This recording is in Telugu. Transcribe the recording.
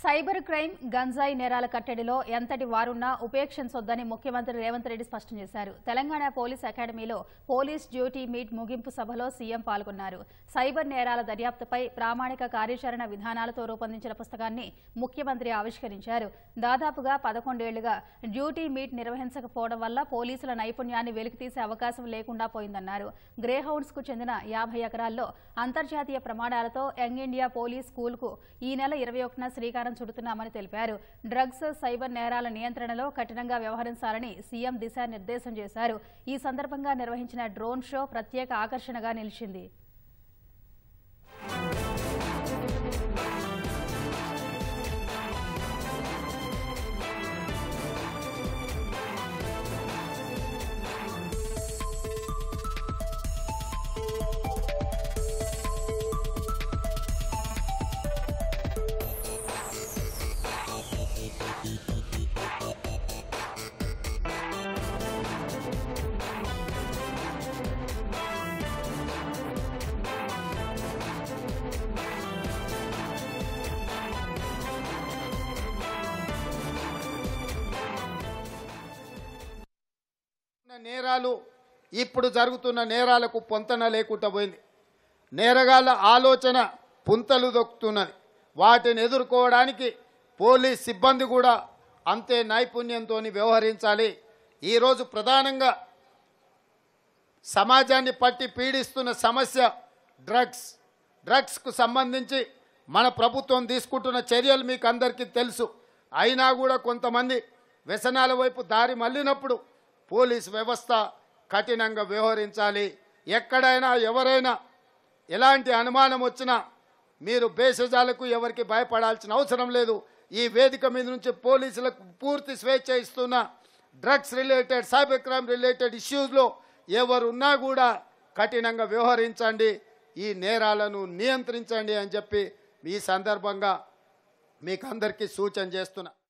సైబర్ క్రైమ్ గంజాయి నేరాల కట్టడిలో ఎంతటి వారున్నా ఉపేక్షించొద్దని ముఖ్యమంత్రి రేవంత్ రెడ్డి స్పష్టం చేశారు తెలంగాణ పోలీస్ అకాడమీలో పోలీస్ డ్యూటీ మీట్ ముగింపు సభలో సీఎం పాల్గొన్నారు సైబర్ నేరాల దర్యాప్తుపై ప్రామాణిక కార్యాచరణ విధానాలతో రూపొందించిన పుస్తకాన్ని ముఖ్యమంత్రి ఆవిష్కరించారు దాదాపుగా పదకొండేళ్లుగా డ్యూటీ మీట్ నిర్వహించకపోవడం వల్ల పోలీసుల నైపుణ్యాన్ని వెలికితీసే అవకాశం లేకుండా పోయిందన్నారు గ్రే హౌండ్స్ కు చెందిన యాభై ఎకరాల్లో అంతర్జాతీయ ప్రమాణాలతో యంగ్ ఇండియా పోలీస్ స్కూల్ కు ఈ నెల ఇరవై ఒకటిన శ్రీకారం చుడుతున్నామని తెలిపారు డ్రగ్స్ సైబర్ నేరాల నియంత్రణలో కఠినంగా వ్యవహరించాలని సీఎం దిశానిర్దేశం చేశారు ఈ సందర్భంగా నిర్వహించిన డ్రోన్ షో ప్రత్యేక ఆకర్షణగా నిలిచింది ఉన్న నేరాలు ఇప్పుడు జరుగుతున్న నేరాలకు పొంతన లేకుండా పోయింది నేరగాళ్ళ ఆలోచన పుంతలు దొక్కుతున్నది వాటిని ఎదుర్కోవడానికి పోలీస్ సిబ్బంది కూడా అంతే నైపుణ్యంతో వ్యవహరించాలి ఈరోజు ప్రధానంగా సమాజాన్ని పట్టి పీడిస్తున్న సమస్య డ్రగ్స్ డ్రగ్స్కు సంబంధించి మన ప్రభుత్వం తీసుకుంటున్న చర్యలు మీకు అందరికీ తెలుసు అయినా కూడా కొంతమంది వ్యసనాల వైపు దారి మళ్ళినప్పుడు పోలీస్ వ్యవస్థ కఠినంగా వ్యవహరించాలి ఎక్కడైనా ఎవరైనా ఎలాంటి అనుమానం వచ్చినా మీరు భేషజాలకు ఎవరికి భయపడాల్సిన అవసరం లేదు ఈ వేదిక మీద నుంచి పోలీసులకు పూర్తి స్వేచ్ఛ ఇస్తున్న drugs related cyber crime related ఇష్యూస్లో ఎవరున్నా కూడా కఠినంగా వ్యవహరించండి ఈ నేరాలను నియంత్రించండి అని చెప్పి ఈ సందర్భంగా మీకు అందరికీ సూచన చేస్తున్నా